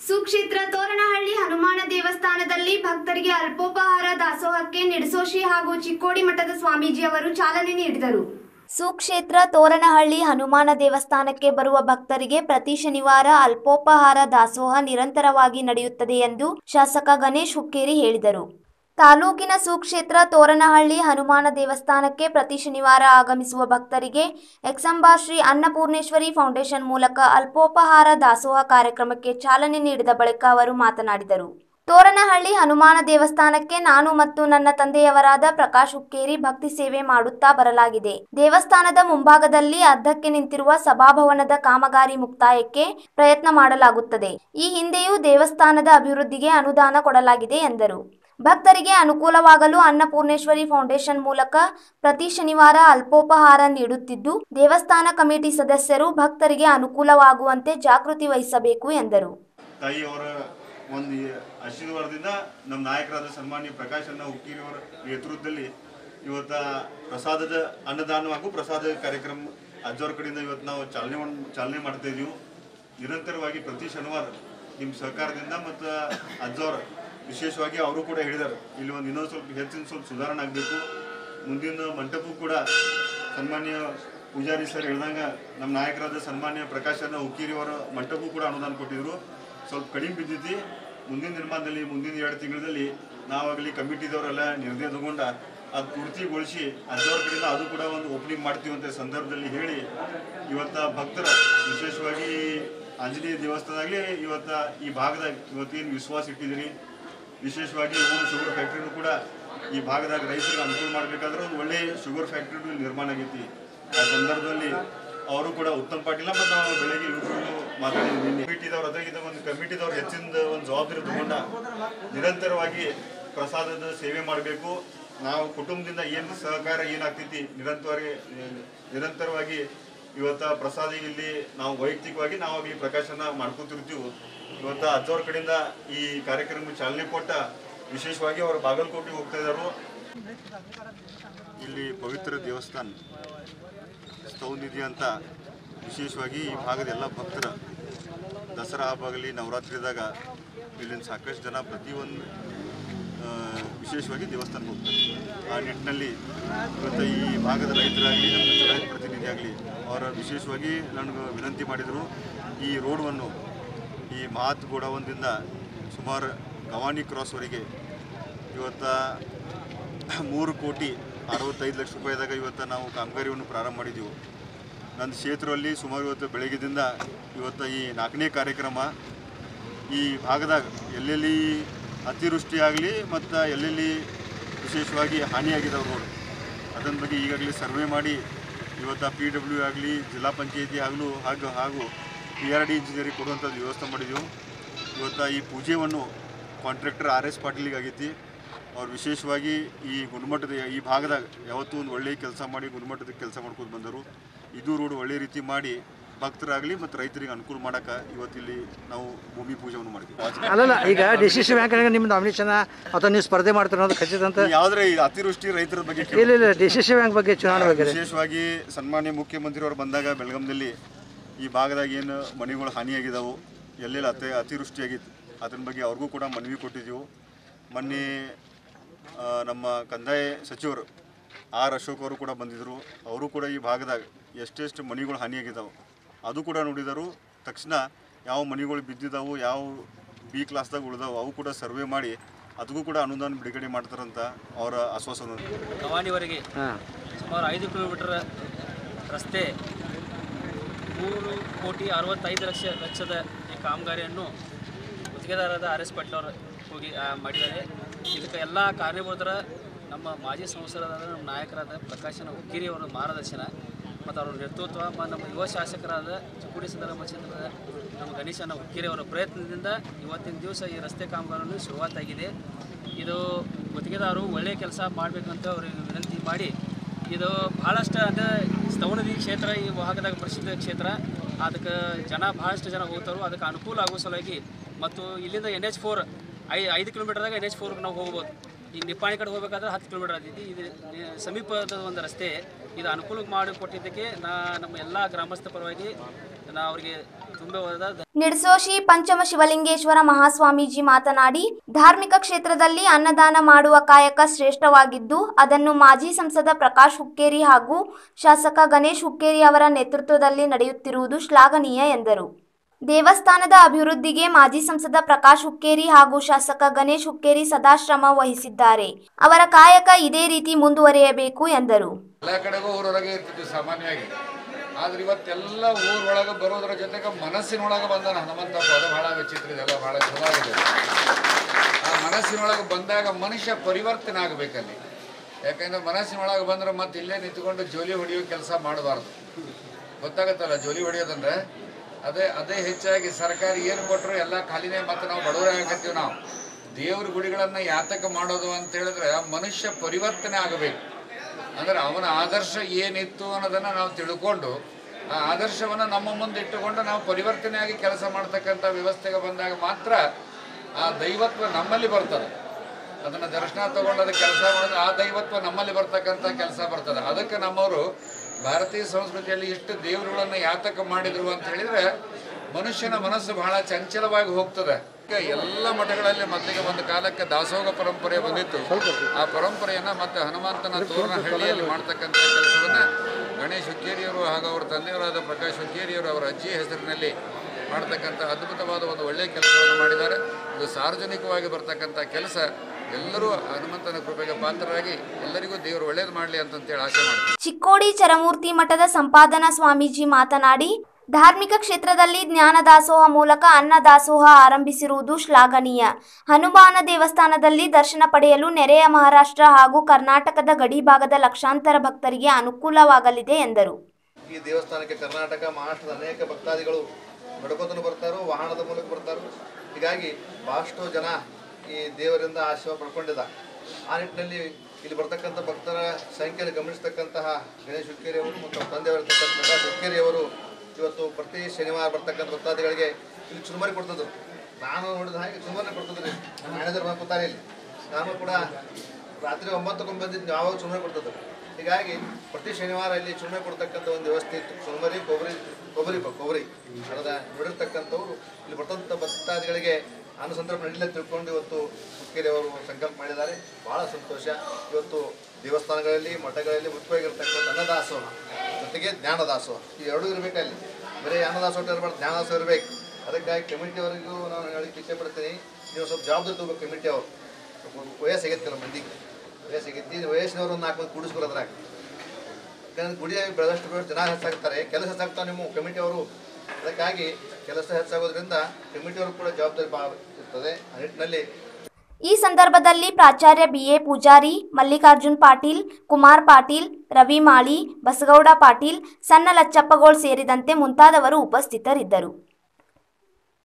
ಸುಕ್ಷೇತ್ರ ತೋರಣಹಳ್ಳಿ ಹನುಮಾನ ದೇವಸ್ಥಾನದಲ್ಲಿ ಭಕ್ತರಿಗೆ ಅಲ್ಪೋಪಹಾರ ದಾಸೋಹಕ್ಕೆ ನಿಡಸೋಶಿ ಹಾಗೂ ಚಿಕ್ಕೋಡಿ ಮಠದ ಸ್ವಾಮೀಜಿ ಅವರು ಚಾಲನೆ ನೀಡಿದರು ಸುಕ್ಷೇತ್ರ ತೋರಣಹಳ್ಳಿ ಹನುಮಾನ ದೇವಸ್ಥಾನಕ್ಕೆ ಬರುವ ಭಕ್ತರಿಗೆ ಪ್ರತಿ ಶನಿವಾರ ಅಲ್ಪೋಪಹಾರ ದಾಸೋಹ ನಿರಂತರವಾಗಿ ನಡೆಯುತ್ತದೆ ಎಂದು ಶಾಸಕ ಗಣೇಶ್ ಹುಕ್ಕೇರಿ ಹೇಳಿದರು ತಾಲೂಕಿನ ಸುಕ್ಷೇತ್ರ ತೋರಣಹಳ್ಳಿ ಹನುಮಾನ ದೇವಸ್ಥಾನಕ್ಕೆ ಪ್ರತಿ ಶನಿವಾರ ಆಗಮಿಸುವ ಭಕ್ತರಿಗೆ ಎಕ್ಸಂಬಾ ಶ್ರೀ ಅನ್ನಪೂರ್ಣೇಶ್ವರಿ ಫೌಂಡೇಶನ್ ಮೂಲಕ ಅಲ್ಪೋಪಹಾರ ದಾಸೋಹ ಕಾರ್ಯಕ್ರಮಕ್ಕೆ ಚಾಲನೆ ನೀಡಿದ ಬಳಿಕ ಅವರು ಮಾತನಾಡಿದರು ತೋರಣಹಳ್ಳಿ ಹನುಮಾನ ದೇವಸ್ಥಾನಕ್ಕೆ ನಾನು ಮತ್ತು ನನ್ನ ತಂದೆಯವರಾದ ಪ್ರಕಾಶ್ ಹುಕ್ಕೇರಿ ಭಕ್ತಿ ಸೇವೆ ಮಾಡುತ್ತಾ ಬರಲಾಗಿದೆ ದೇವಸ್ಥಾನದ ಮುಂಭಾಗದಲ್ಲಿ ಅರ್ಧಕ್ಕೆ ನಿಂತಿರುವ ಸಭಾಭವನದ ಕಾಮಗಾರಿ ಮುಕ್ತಾಯಕ್ಕೆ ಪ್ರಯತ್ನ ಮಾಡಲಾಗುತ್ತದೆ ಈ ಹಿಂದೆಯೂ ದೇವಸ್ಥಾನದ ಅಭಿವೃದ್ಧಿಗೆ ಅನುದಾನ ಕೊಡಲಾಗಿದೆ ಎಂದರು ಭಕ್ತರಿಗೆ ಅನುಕೂಲವಾಗಲು ಅನ್ನಪೂರ್ಣೇಶ್ವರಿ ಫೌಂಡೇಶನ್ ಮೂಲಕ ಪ್ರತಿ ಶನಿವಾರ ಅಲ್ಪೋಪಹಾರ ನೀಡುತ್ತಿದ್ದು ದೇವಸ್ಥಾನ ಕಮಿಟಿ ಸದಸ್ಯರು ಭಕ್ತರಿಗೆ ಅನುಕೂಲವಾಗುವಂತೆ ಜಾಗೃತಿ ವಹಿಸಬೇಕು ಎಂದರು ತಾಯಿಯವರ ಒಂದು ಆಶೀರ್ವಾದದಿಂದ ನಮ್ಮ ನಾಯಕರಾದ ಸನ್ಮಾನ್ಯ ಪ್ರಕಾಶ್ ಅಣ್ಣ ಹುಕ್ಕೇರಿಯವರ ನೇತೃತ್ವದಲ್ಲಿ ಇವತ್ತ ಪ್ರಸಾದದ ಅನ್ನದಾನ ಹಾಗೂ ಪ್ರಸಾದ ಕಾರ್ಯಕ್ರಮ ಅಜ್ಜವ್ರ ಕಡೆಯಿಂದ ಇವತ್ತು ನಾವು ಚಾಲನೆ ಮಾಡ್- ಚಾಲನೆ ಮಾಡ್ತಾ ಇದೀವಿ ನಿರಂತರವಾಗಿ ಪ್ರತಿ ಶನಿವಾರ ನಿಮ್ಮ ಸಹಕಾರದಿಂದ ಮತ್ತು ಅಜ್ಜವ್ರ ವಿಶೇಷವಾಗಿ ಅವರು ಕೂಡ ಹೇಳಿದ್ದಾರೆ ಇಲ್ಲಿ ಒಂದು ಇನ್ನೊಂದು ಸ್ವಲ್ಪ ಹೆಚ್ಚಿನ ಸ್ವಲ್ಪ ಸುಧಾರಣೆ ಆಗಬೇಕು ಮುಂದಿನ ಮಂಟಪವು ಕೂಡ ಸನ್ಮಾನ್ಯ ಪೂಜಾರಿ ಸರ್ ಹೇಳ್ದಂಗ ನಮ್ಮ ನಾಯಕರಾದ ಸನ್ಮಾನ್ಯ ಪ್ರಕಾಶನ ಹುಕ್ಕೇರಿ ಅವರ ಮಂಟಪವು ಕೂಡ ಅನುದಾನ ಕೊಟ್ಟಿದ್ರು ಸ್ವಲ್ಪ ಕಡಿಮೆ ಬಿದ್ದಿದ್ದಿ ಮುಂದಿನ ನಿರ್ಮಾಣದಲ್ಲಿ ಮುಂದಿನ ಎರಡು ತಿಂಗಳಲ್ಲಿ ನಾವಾಗಲಿ ಕಮಿಟಿದವರೆಲ್ಲ ನಿರ್ಣಯ ತಗೊಂಡ ಅದು ಪೂರ್ತಿಗೊಳಿಸಿ ಅಜ್ಜವ್ರ ಕಡೆಯಿಂದ ಅದು ಕೂಡ ಒಂದು ಓಪನಿಂಗ್ ಮಾಡ್ತೀವಿ ಅಂತ ಸಂದರ್ಭದಲ್ಲಿ ಹೇಳಿ ಇವತ್ತ ಭಕ್ತರ ವಿಶೇಷವಾಗಿ ಆಂಜನೇಯ ದೇವಸ್ಥಾನದಾಗಲಿ ಇವತ್ತ ಈ ಭಾಗದಾಗ ಇವತ್ತೇನು ವಿಶ್ವಾಸ ಇಟ್ಟಿದ್ದೀರಿ ವಿಶೇಷವಾಗಿ ಓಮ್ ಶುಗರ್ ಫ್ಯಾಕ್ಟ್ರಿನೂ ಕೂಡ ಈ ಭಾಗದಾಗ ರೈತರಿಗೆ ಅನುಕೂಲ ಮಾಡಬೇಕಾದ್ರೆ ಒಂದು ಒಳ್ಳೆ ಶುಗರ್ ಫ್ಯಾಕ್ಟ್ರಿ ನಿರ್ಮಾಣ ಆಗೈತಿ ಆ ಸಂದರ್ಭದಲ್ಲಿ ಅವರು ಕೂಡ ಉತ್ತಮ್ ಪಾಟೀಲ ಮತ್ತು ನಾವು ಬೆಳಗ್ಗೆ ಇವ್ರು ಮಾತಾಡಿದ್ವಿ ಕಮಿಟಿದವ್ರು ಅದ್ರಾಗಿದ್ದ ಒಂದು ಕಮಿಟಿದವ್ರು ಹೆಚ್ಚಿನ ಒಂದು ಜವಾಬ್ದಾರಿ ತಗೊಂಡ ನಿರಂತರವಾಗಿ ಪ್ರಸಾದದ ಸೇವೆ ಮಾಡಬೇಕು ನಾವು ಕುಟುಂಬದಿಂದ ಏನು ಸಹಕಾರ ಏನಾಗ್ತೈತಿ ನಿರಂತರವಾಗಿ ನಿರಂತರವಾಗಿ ಇವತ್ತ ಪ್ರಸಾದ ಇಲ್ಲಿ ನಾವು ವೈಯಕ್ತಿಕವಾಗಿ ನಾವಾಗಲಿ ಪ್ರಕಾಶನ ಮಾಡ್ಕೊತಿರ್ತೀವಿ ಇವತ್ತ ಅಜ್ಜವ್ರ ಕಡೆಯಿಂದ ಈ ಕಾರ್ಯಕ್ರಮ ಚಾಲನೆ ಕೊಟ್ಟ ವಿಶೇಷವಾಗಿ ಅವರು ಬಾಗಲಕೋಟೆಗೆ ಹೋಗ್ತಾ ಇದ್ದಾರೆ ಇಲ್ಲಿ ಪವಿತ್ರ ದೇವಸ್ಥಾನ ಸ್ತೌನಿಧಿ ಅಂತ ವಿಶೇಷವಾಗಿ ಈ ಭಾಗದ ಎಲ್ಲ ಭಕ್ತರ ದಸರಾ ಹಬ್ಬ ಆಗಲಿ ನವರಾತ್ರಿದಾಗ ಇಲ್ಲಿನ ಸಾಕಷ್ಟು ಜನ ಪ್ರತಿಯೊಂದು ಆ, ವಿಶೇಷವಾಗಿ ದೇವಸ್ಥಾನಕ್ಕೆ ಹೋಗ್ತಾರೆ ಆ ನಿಟ್ಟಿನಲ್ಲಿ ಇವತ್ತು ಈ ಭಾಗದ ರೈತರಾಗಲಿ ನಮ್ಮ ಪಂಚಾಯತ್ ಪ್ರತಿನಿಧಿ ಆಗಲಿ ಅವರ ವಿಶೇಷವಾಗಿ ನನಗೆ ವಿನಂತಿ ಮಾಡಿದರು ಈ ರೋಡವನ್ನು ಈ ಮಹಾತ್ ಗೋಡಾವನದಿಂದ ಸುಮಾರು ಗವಾನಿ ಕ್ರಾಸ್ವರೆಗೆ ಇವತ್ತ ಮೂರು ಕೋಟಿ ಅರವತ್ತೈದು ಲಕ್ಷ ರೂಪಾಯಿದಾಗ ಇವತ್ತು ನಾವು ಕಾಮಗಾರಿಯನ್ನು ಪ್ರಾರಂಭ ಮಾಡಿದ್ದೀವಿ ನನ್ನ ಕ್ಷೇತ್ರದಲ್ಲಿ ಸುಮಾರು ಇವತ್ತು ಬೆಳಗ್ಗೆದಿಂದ ಇವತ್ತು ಈ ನಾಲ್ಕನೇ ಕಾರ್ಯಕ್ರಮ ಈ ಭಾಗದಾಗ ಎಲ್ಲೆಲ್ಲಿ ಅತಿವೃಷ್ಟಿ ಆಗಲಿ ಮತ್ತು ಎಲ್ಲೆಲ್ಲಿ ವಿಶೇಷವಾಗಿ ಹಾನಿಯಾಗಿದ್ದಾವೆ ರೋಡ್ ಅದನ್ನ ಬಗ್ಗೆ ಈಗಾಗಲೇ ಸರ್ವೆ ಮಾಡಿ ಇವತ್ತು ಪಿ ಡಬ್ಲ್ಯೂ ಆಗಲಿ ಜಿಲ್ಲಾ ಪಂಚಾಯತಿ ಆಗಲೂ ಹಾಗೂ ಹಾಗೂ ಪಿ ಆರ್ ಡಿ ಇಂಜಿನಿಯರಿಂಗ್ ಕೊಡುವಂಥದ್ದು ವ್ಯವಸ್ಥೆ ಮಾಡಿದೆವು ಇವತ್ತು ಈ ಪೂಜೆಯನ್ನು ಕಾಂಟ್ರಾಕ್ಟರ್ ಆರ್ ಎಸ್ ಪಾಟೀಲಿಗೆ ಆಗೈತಿ ಅವ್ರು ವಿಶೇಷವಾಗಿ ಈ ಗುಣಮಟ್ಟದ ಈ ಭಾಗದಾಗ ಯಾವತ್ತೂ ಒಂದು ಒಳ್ಳೆಯ ಕೆಲಸ ಮಾಡಿ ಗುಣಮಟ್ಟದ ಕೆಲಸ ಮಾಡ್ಕೊಂಡು ಬಂದರು ಇದು ರೋಡ್ ಒಳ್ಳೆ ರೀತಿ ಮಾಡಿ ಭಕ್ತರಾಗಲಿ ಮತ್ತು ರೈತರಿಗೆ ಅನುಕೂಲ ಮಾಡೋಕೆ ಇವತ್ತಿಲ್ಲಿ ನಾವು ಭೂಮಿ ಪೂಜೆಯನ್ನು ಮಾಡ್ತೀವಿ ಅಲ್ಲಲ್ಲ ಈಗ ಡಿ ಸಿ ಸಿ ಬ್ಯಾಂಕ್ನಾಗ ನಿಮ್ಮ ನಾಮಿನೇಷನ್ ಅಥವಾ ನೀವು ಸ್ಪರ್ಧೆ ಮಾಡ್ತೀರ ಅನ್ನೋದು ಖಚಿತ ಅಂತ ಯಾವ್ದ್ರೆ ಈ ಅತಿವೃಷ್ಟಿ ರೈತರ ಬಗ್ಗೆ ಕೇಳಿ ಇಲ್ಲ ಇಲ್ಲ ಡಿ ಸಿ ಸಿ ಬ್ಯಾಂಕ್ ಬಗ್ಗೆ ಚುನಾವಣೆ ಬಗ್ಗೆ ವಿಶೇಷವಾಗಿ ಸನ್ಮಾನ್ಯ ಮುಖ್ಯಮಂತ್ರಿಯವರು ಬಂದಾಗ ಬೆಳಗಾಂದಲ್ಲಿ ಈ ಭಾಗದಾಗ ಏನು ಮನೆಗಳು ಹಾನಿಯಾಗಿದ್ದಾವೆ ಎಲ್ಲೆಲ್ಲಿ ಅತಿ ಅತಿವೃಷ್ಟಿ ಆಗಿತ್ತು ಅದ್ರ ಬಗ್ಗೆ ಅವ್ರಿಗೂ ಕೂಡ ಮನವಿ ಕೊಟ್ಟಿದ್ದೀವಿ ಮೊನ್ನೆ ಆ, ನಮ್ಮ ಕಂದಾಯ ಸಚಿವರು ಆರ್ ಅಶೋಕ್ ಅವರು ಕೂಡ ಬಂದಿದ್ದರು ಅವರು ಕೂಡ ಈ ಭಾಗದಾಗ ಎಷ್ಟೆಷ್ಟು ಮನೆಗಳು ಹಾನಿಯಾಗಿದ್ದಾವೆ ಅದು ಕೂಡ ನೋಡಿದರು ತಕ್ಷಣ ಯಾವ ಮನೆಗಳು ಬಿದ್ದಿದ್ದಾವು ಯಾವ ಬಿ ಕ್ಲಾಸ್ದಾಗ ಉಳಿದಾವು ಅವು ಕೂಡ ಸರ್ವೆ ಮಾಡಿ ಅದಕ್ಕೂ ಕೂಡ ಅನುದಾನ ಬಿಡುಗಡೆ ಮಾಡ್ತಾರಂತ ಅವರ ಆಶ್ವಾಸನೆ ಭವಾನಿವರೆಗೆ ಹಾಂ ಸುಮಾರು ಐದು ಕಿಲೋಮೀಟರ್ ರಸ್ತೆ ಮೂರು ಕೋಟಿ ಅರವತ್ತೈದು ಲಕ್ಷ ಲಕ್ಷದ ಈ ಕಾಮಗಾರಿಯನ್ನು ಗುತ್ತಿಗೆದಾರರಾದ ಆರ್ ಎಸ್ ಪಾಟೀಲ್ ಅವರು ಹೋಗಿ ಆ, ಮಾಡಿದ್ದಾರೆ ಇದಕ್ಕೆ ಎಲ್ಲ ಕಾರ್ಯಭೂತರ ನಮ್ಮ ಮಾಜಿ ಸಂಸದರಾದ ನಮ್ಮ ನಾಯಕರಾದ ಪ್ರಕಾಶನ ಹುಕ್ಕೇರಿ ಅವರ ಮಾರ್ಗದರ್ಶನ ಮತ್ತು ಅವರ ನೇತೃತ್ವ ಮ- ನಮ್ಮ ಯುವ ಶಾಸಕರಾದ ಚಿಕ್ಕುಡಿ ಸಿದ್ದರಾಮಚಂದ್ರ ನಮ್ಮ ಗಣೇಶನ ಹುಕ್ಕೇರಿ ಅವರ ಪ್ರಯತ್ನದಿಂದ ಇವತ್ತಿನ ದಿವಸ ಈ ರಸ್ತೆ ಕಾಮಗಾರಿಯನ್ನು ಶುರುವಾತಾಗಿದೆ ಇದು ಗುತ್ತಿಗೆದಾರರು ಒಳ್ಳೆಯ ಕೆಲಸ ಮಾಡಬೇಕಂತ ಅವರಿಗೆ ವಿನಂತಿ ಮಾಡಿ ಇದು ಭಾಳಷ್ಟು ಅಂದರೆ ಸ್ತವನದಿ ಕ್ಷೇತ್ರ ಈ ಭಾಗದಾಗ ಪ್ರಸಿದ್ಧ ಕ್ಷೇತ್ರ ಅದಕ್ಕೆ ಜನ ಭಾಳಷ್ಟು ಜನ ಹೋಗ್ತಾರೆ ಅದಕ್ಕೆ ಅನುಕೂಲ ಆಗೋ ಸಲುವಾಗಿ ಮತ್ತು ಇಲ್ಲಿಂದ ಎನ್ ಎಚ್ ಫೋರ್ ಐ ಐದು ಕಿಲೋಮೀಟರ್ದಾಗ ಎನ್ ಎಚ್ ಫೋರ್ಗೆ ನಾವು ಹೋಗ್ಬೋದು ಈ ನಿಪ್ಪಾಣಿ ಕಡೆ ಹೋಗ್ಬೇಕಾದ್ರೆ ಹತ್ತು ಕಿಲೋಮೀಟರ್ ಆಗ್ತೈತಿ ಇದು ಈ ಸಮೀಪದ ಒಂದು ರಸ್ತೆ ಇದು ಅನುಕೂಲ ಮಾಡಿಕೊಟ್ಟಿದ್ದಕ್ಕೆ ನಾ ನಮ್ಮ ಎಲ್ಲ ಗ್ರಾಮಸ್ಥ ಪರವಾಗಿ ನಾ ಅವರಿಗೆ ತುಂಬ ನಿಡ್ಸೋಶಿ ಪಂಚಮ ಶಿವಲಿಂಗೇಶ್ವರ ಮಹಾಸ್ವಾಮೀಜಿ ಮಾತನಾಡಿ ಧಾರ್ಮಿಕ ಕ್ಷೇತ್ರದಲ್ಲಿ ಅನ್ನದಾನ ಮಾಡುವ ಕಾಯಕ ಶ್ರೇಷ್ಠವಾಗಿದ್ದು ಅದನ್ನು ಮಾಜಿ ಸಂಸದ ಪ್ರಕಾಶ್ ಹುಕ್ಕೇರಿ ಹಾಗೂ ಶಾಸಕ ಗಣೇಶ್ ಹುಕ್ಕೇರಿ ಅವರ ನೇತೃತ್ವದಲ್ಲಿ ನಡೆಯುತ್ತಿರುವುದು ಶ್ಲಾಘನೀಯ ಎಂದರು ದೇವಸ್ಥಾನದ ಅಭಿವೃದ್ಧಿಗೆ ಮಾಜಿ ಸಂಸದ ಪ್ರಕಾಶ್ ಹುಕ್ಕೇರಿ ಹಾಗೂ ಶಾಸಕ ಗಣೇಶ್ ಹುಕ್ಕೇರಿ ಸದಾ ಶ್ರಮ ವಹಿಸಿದ್ದಾರೆ ಅವರ ಕಾಯಕ ಇದೇ ರೀತಿ ಮುಂದುವರಿಯಬೇಕು ಎಂದರು ಎಲ್ಲ ಕಡೆಗೂ ಊರೊಳಗೆ ಇರ್ತಿದ್ವಿ ಸಾಮಾನ್ಯವಾಗಿ ಆದ್ರೆ ಇವತ್ತೆಲ್ಲ ಊರೊಳಗೆ ಬರೋದ್ರ ಜೊತೆಗೆ ಮನಸ್ಸಿನೊಳಗೆ ಬಂದಾನ ಹನುಮಂತ ಅದು ಬಹಳ ವಿಚಿತ್ರ ಇದೆಲ್ಲ ಬಹಳ ಚಲೋ ಆಗಿದೆ ಆ ಮನಸ್ಸಿನೊಳಗೆ ಬಂದಾಗ ಮನುಷ್ಯ ಪರಿವರ್ತನೆ ಆಗಬೇಕಲ್ಲಿ ಯಾಕಂದ್ರೆ ಮನಸ್ಸಿನೊಳಗೆ ಬಂದ್ರೆ ಮತ್ತೆ ಇಲ್ಲೇ ನಿಂತ್ಕೊಂಡು ಜೋಲಿ ಹೊಡೆಯೋ ಕೆಲಸ ಮಾಡಬಾರ್ದು ಗೊತ್ತಾಗತ್ತಲ್ಲ ಜೋಲಿ ಹೊಡೆಯೋದಂದ್ರೆ ಅದೇ ಅದೇ ಹೆಚ್ಚಾಗಿ ಸರ್ಕಾರ ಏನು ಕೊಟ್ಟರು ಎಲ್ಲ ಖಾಲಿನೇ ಮತ್ತೆ ನಾವು ಬಡವರಾಗತ್ತೀವಿ ನಾವು ದೇವ್ರ ಗುಡಿಗಳನ್ನ ಯಾತಕ ಮಾಡೋದು ಅಂತ ಹೇಳಿದ್ರೆ ಮನುಷ್ಯ ಪರಿವರ್ತನೆ ಆಗಬೇಕು ಅಂದ್ರೆ ಅವನ ಆದರ್ಶ ಏನಿತ್ತು ಅನ್ನೋದನ್ನ ನಾವು ತಿಳ್ಕೊಂಡು ಆ ಆದರ್ಶವನ್ನು ನಮ್ಮ ಮುಂದೆ ಇಟ್ಟುಕೊಂಡು ನಾವು ಪರಿವರ್ತನೆಯಾಗಿ ಕೆಲಸ ಮಾಡ್ತಕ್ಕಂಥ ವ್ಯವಸ್ಥೆಗೆ ಬಂದಾಗ ಮಾತ್ರ ಆ ದೈವತ್ವ ನಮ್ಮಲ್ಲಿ ಬರ್ತದೆ ಅದನ್ನ ದರ್ಶನ ತಗೊಂಡು ಅದಕ್ಕೆ ಕೆಲಸ ಮಾಡೋದು ಆ ದೈವತ್ವ ನಮ್ಮಲ್ಲಿ ಬರ್ತಕ್ಕಂಥ ಕೆಲಸ ಬರ್ತದೆ ಅದಕ್ಕೆ ನಮ್ಮವರು ಭಾರತೀಯ ಸಂಸ್ಕೃತಿಯಲ್ಲಿ ಇಷ್ಟು ದೇವರುಗಳನ್ನ ಯಾತಕ ಮಾಡಿದ್ರು ಅಂತ ಹೇಳಿದ್ರೆ ಮನುಷ್ಯನ ಮನಸ್ಸು ಬಹಳ ಚಂಚಲವಾಗಿ ಹೋಗ್ತದೆ ಈಗ ಎಲ್ಲ ಮಠಗಳಲ್ಲಿ ಮೊದಲಿಗೆ ಒಂದು ಕಾಲಕ್ಕೆ ದಾಸೋಹ ಪರಂಪರೆ ಬಂದಿತ್ತು ಆ ಪರಂಪರೆಯನ್ನ ಮತ್ತೆ ಹನುಮಂತನ ತೋರಣಹಳ್ಳಿಯಲ್ಲಿ ಮಾಡ್ತಕ್ಕಂಥ ಕೆಲಸವನ್ನ ಗಣೇಶ್ ಹುಕ್ಕೇರಿಯವರು ಹಾಗೂ ಅವರ ತಂದೆಯವರಾದ ಪ್ರಕಾಶ್ ಹುಕ್ಕೇರಿಯವರು ಅವರ ಅಜ್ಜಿಯ ಹೆಸರಿನಲ್ಲಿ ಮಾಡ್ತಕ್ಕಂಥ ಅದ್ಭುತವಾದ ಒಂದು ಒಳ್ಳೆಯ ಕೆಲಸವನ್ನು ಮಾಡಿದ್ದಾರೆ ಇದು ಸಾರ್ವಜನಿಕವಾಗಿ ಬರ್ತಕ್ಕಂಥ ಕೆಲಸ ಎಲ್ಲರೂ ಹನುಮಂತನ ಕೃಪೆಗೆ ಪಾತ್ರರಾಗಿ ಎಲ್ಲರಿಗೂ ದೇವರು ಒಳ್ಳೇದು ಮಾಡಲಿ ಅಂತಂತೇಳಿ ಆಸೆ ಮಾಡ್ತೀನಿ ಚಿಕ್ಕೋಡಿ ಚರಮೂರ್ತಿ ಮಠದ ಸಂಪಾದನಾ ಸ್ವಾಮೀಜಿ ಮಾತನಾಡಿ ಧಾರ್ಮಿಕ ಕ್ಷೇತ್ರದಲ್ಲಿ ಜ್ಞಾನ ದಾಸೋಹ ಮೂಲಕ ಅನ್ನ ದಾಸೋಹ ಆರಂಭಿಸಿರುವುದು ಶ್ಲಾಘನೀಯ ಹನುಮಾನ ದೇವಸ್ಥಾನದಲ್ಲಿ ದರ್ಶನ ಪಡೆಯಲು ನೆರೆಯ ಮಹಾರಾಷ್ಟ್ರ ಹಾಗೂ ಕರ್ನಾಟಕದ ಗಡಿ ಭಾಗದ ಲಕ್ಷಾಂತರ ಭಕ್ತರಿಗೆ ಅನುಕೂಲವಾಗಲಿದೆ ಎಂದರು ಈ ದೇವಸ್ಥಾನಕ್ಕೆ ಕರ್ನಾಟಕ ಮಹಾರಾಷ್ಟ್ರದ ಅನೇಕ ಭಕ್ತಾದಿಗಳು ನಡ್ಕೋತನು ಬರ್ತಾರೋ ವಾಹನದ ಮೂಲಕ ಬರ್ತಾರೋ ಹೀಗಾಗಿ ಭಾಳಷ್ಟು ಜನ ಈ ದೇವರಿಂದ ಆಶೀರ್ವಾದ ಪಡ್ಕೊಂಡಿದ್ದ ಆ ನಿಟ್ಟಿನಲ್ಲಿ ಇಲ್ಲಿ ಬರ್ತಕ್ಕಂಥ ಭಕ್ತರ ಸಂಖ್ಯೆಯಲ್ಲಿ ಗಮನಿಸ್ತಕ್ಕಂತಹ ಗಣೇಶ್ ಹುಕ್ಕೇರಿ ಅವರು ಮತ್ತು ಅವ್ರ ತಂದೆಯವರಿರ್ತಕ್ಕಂಥ ಪ್ರಕಾಶ್ ಹುಕ್ಕೇರಿ ಅವರು ಇವತ್ತು ಪ್ರತಿ ಶನಿವಾರ ಬರ್ತಕ್ಕಂಥ ಭಕ್ತಾದಿಗಳಿಗೆ ಇಲ್ಲಿ ಚುರುಮರಿ ಕೊಡ್ತಿದ್ರು ನಾನು ನೋಡಿದ ಹಾಗೆ ಚುರುಮರಿ ಕೊಡ್ತಿದ್ರು ನಮ್ಮ ಮ್ಯಾನೇಜರ್ ಬಂದು ಕೂತಾರೆ ಇಲ್ಲಿ ನಾನು ಕೂಡ ರಾತ್ರಿ ಒಂಬತ್ತಕ್ಕೊಮ್ಮೆ ಬಂದಿದ್ದು ಯಾವಾಗ ಚುರುಮರಿ ಕೊಡ್ತಿದ್ರು ಹೀಗಾಗಿ ಪ್ರತಿ ಶನಿವಾರ ಇಲ್ಲಿ ಚುರುಮರಿ ಕೊಡ್ತಕ್ಕಂಥ ಒಂದು ವ್ಯವಸ್ಥೆ ಇತ್ತು ಚುರುಮರಿ ಕೊಬ್ಬರಿ ಕೊಬ್ಬರಿ ಬ- ಕೊಬ್ಬರಿ ಅದರ ನೋಡಿರ್ತಕ್ಕಂಥವ್ರು ಇಲ್ಲಿ ಬರ್ತಂಥ ಭಕ್ತಾದಿಗಳಿಗೆ ಅನುಸಂದರ್ಭ ನಡೀಲಿ ಅಂತ ತಿಳ್ಕೊಂಡು ಇವತ್ತು ಹುಕ್ಕೇರಿ ಅವರು ಸಂಕಲ್ಪ ಮಾಡಿದ್ದಾರೆ ಬಹಳ ಸಂತೋಷ ಇವತ್ತು ದೇವಸ್ಥಾನಗಳಲ್ಲಿ ಮಠಗಳಲ್ಲಿ ಮುಖ್ಯವಾಗಿರ್ತಕ್ಕಂಥ ಅನ್ನದಾಸೋಹ ಜೊತೆಗೆ ಜ್ಞಾನದಾಸೋಹ ಈ ಎರಡೂ ಇರಬೇಕಲ್ಲಿ ಬರೀ ಅನ್ನದಾಸೋಹ ಇರಬಾರ್ದು ಜ್ಞಾನದಾಸೋಹ ಇರಬೇಕು ಅದಕ್ಕಾಗಿ ಕಮಿಟಿಯವರಿಗೂ ನಾನು ಹೇಳಕ್ಕೆ ಇಷ್ಟಪಡ್ತೀನಿ ನೀವು ಸ್ವಲ್ಪ ಜವಾಬ್ದಾರಿ ತಗೋಬೇಕು ಕಮಿಟಿ ಅವರು ವಯಸ್ಸಾಗೈತೆ ಕೆಲವು ಮಂದಿಗೆ ವಯಸ್ಸಾಗೈತಿ ವಯಸ್ಸಿನವರು ಒಂದು ನಾಲ್ಕು ಮಂದಿ ಕೂಡಿಸ್ಕೊರು ಅದ್ರಾಗ ಯಾಕಂದ್ರೆ ಗುಡಿ ಬೆಳೆದಷ್ಟು ಬೆಳೆದಷ್ಟು ಜನ ಹೆಚ್ಚಾಗ್ತಾರೆ ಕೆಲಸ ಹೆಚ್ಚಾಗ್ತಾವೆ ನಿಮ್ಮ ಕಮಿಟಿಯವರು ಅದಕ್ಕಾಗಿ ಕೆಲಸ ಹೆಚ್ಚಾಗೋದ್ರಿಂದ ಕಮಿಟಿಯವರು ಕೂಡ ಜವಾಬ್ದಾರಿ ಭಾಳ ಇರ್ತದೆ ಆ ನಿಟ್ಟಿನಲ್ಲಿ ಈ ಸಂದರ್ಭದಲ್ಲಿ ಪ್ರಾಚಾರ್ಯ ಬಿಎ ಪೂಜಾರಿ ಮಲ್ಲಿಕಾರ್ಜುನ್ ಪಾಟೀಲ್ ಕುಮಾರ್ ಪಾಟೀಲ್ ರವಿ ಮಾಳಿ ಬಸಗೌಡ ಪಾಟೀಲ್ ಸಣ್ಣ ಲಚ್ಚಪ್ಪಗೋಳ್ ಸೇರಿದಂತೆ ಮುಂತಾದವರು ಉಪಸ್ಥಿತರಿದ್ದರು